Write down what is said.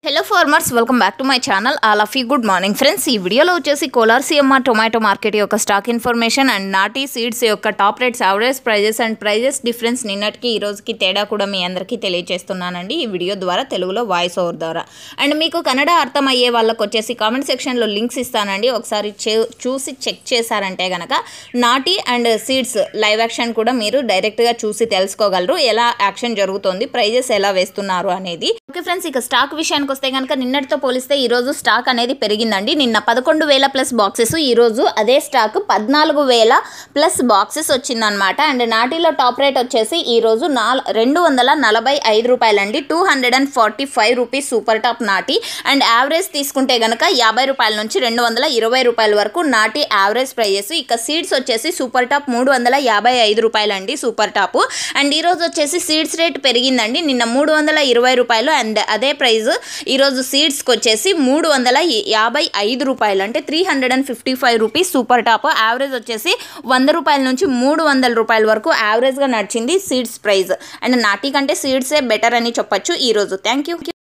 hello farmers welcome back to my channel all of you good morning friends ఈ వీడియోలో వచ్చేసి Kolar CMR tomato market యొక్క stock information and నాటీ seeds యొక్క top rates average prices and prices difference నిన్నటికి ఈ రోజుకి తేడా కూడా మీ అందరికీ తెలియజేస్తున్నానండి ఈ వీడియో ద్వారా తెలుగులో వాయిస్ ఓవర్ ద్వారా అండ్ మీకు కన్నడ అర్థమయ్యే వాళ్ళకి వచ్చేసి కామెంట్ సెక్షన్లో లింక్స్ ఇస్తానండి ఒకసారి చే- చూసి చెక్ చేశారంటే గనక నాటీ అండ్ సీడ్స్ లైవ్ యాక్షన్ కూడా మీరు డైరెక్ట్గా చూసి తెలుసుకోగలరు ఎలా యాక్షన్ జరుగుతోంది ప్రైజెస్ ఎలా వేస్తున్నారు అనేది ఓకే ఫ్రెండ్స్ ఇక స్టాక్ విషయానికి వస్తే కనుక నిన్నటితో పోలిస్తే ఈ రోజు స్టాక్ అనేది పెరిగిందండి నిన్న పదకొండు వేల ప్లస్ బాక్సెస్ ఈ రోజు అదే స్టాక్ పద్నాలుగు వేల ప్లస్ బాక్సెస్ వచ్చిందనమాట అండ్ నాటిలో టాప్ రేట్ వచ్చేసి ఈ రోజు నాల్ రెండు వందల నలభై ఐదు రూపాయలండి two hundred and forty five rupees super top నాటి అండ్ యావరేజ్ తీసుకుంటే కనుక యాభై రూపాయల నుంచి రెండు వందల ఇరవై రూపాయల వరకు నాటి యావరేజ్ ప్రైజెస్ ఇక సీడ్స్ వచ్చేసి సూపర్ టాప్ మూడు వందల యాభై ఐదు రూపాయలండి సూపర్ టాప్ అండ్ ఈ రోజు వచ్చేసి సీడ్స్ రేట్ పెరిగిందండి నిన్న మూడు వందల ఇరవై రూపాయలు అండ్ అదే ప్రైస్ ఈరోజు సీడ్స్కి వచ్చేసి మూడు వందల యాభై ఐదు రూపాయలు అంటే three hundred and fifty five rupees super top average వచ్చేసి వంద రూపాయల నుంచి మూడు వందల రూపాయల వరకు యావరేజ్గా నడిచింది సీడ్స్ ప్రైస్ అండ్ నాటి కంటే సీడ్సే బెటర్ అని చెప్పొచ్చు ఈరోజు థ్యాంక్ యూ